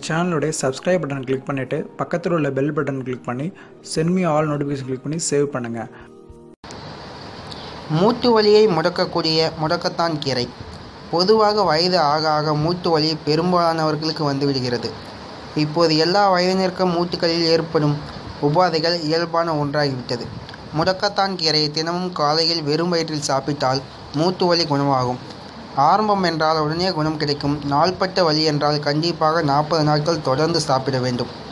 சேனலுடைய subscribe button click பண்ணிவிட்டு பக்கத்தில் உள்ள பெல் பட்டன் கிளிக் பண்ணி சென்மி ஆல் நோட்டிஃபிகேஷன் கிளிக் பண்ணி சேவ் பண்ணுங்கள் மூட்டு வலியை முடக்கக்கூடிய முடக்கத்தான் கீரை பொதுவாக வயது ஆக ஆக மூட்டு வலி பெரும்பாலானவர்களுக்கு வந்துவிடுகிறது இப்போது எல்லா வயதினருக்கும் மூட்டுகளில் ஏற்படும் உபாதைகள் இயல்பான ஒன்றாகிவிட்டது முடக்கத்தான் கீரையை தினமும் காலையில் வெறும் வயிற்றில் சாப்பிட்டால் மூட்டு வலி குணமாகும் ஆரம்பம் என்றால் உடனே குணம் கிடைக்கும் நாள்பட்ட வலி என்றால் கண்டிப்பாக நாற்பது நாட்கள் தொடர்ந்து சாப்பிட வேண்டும்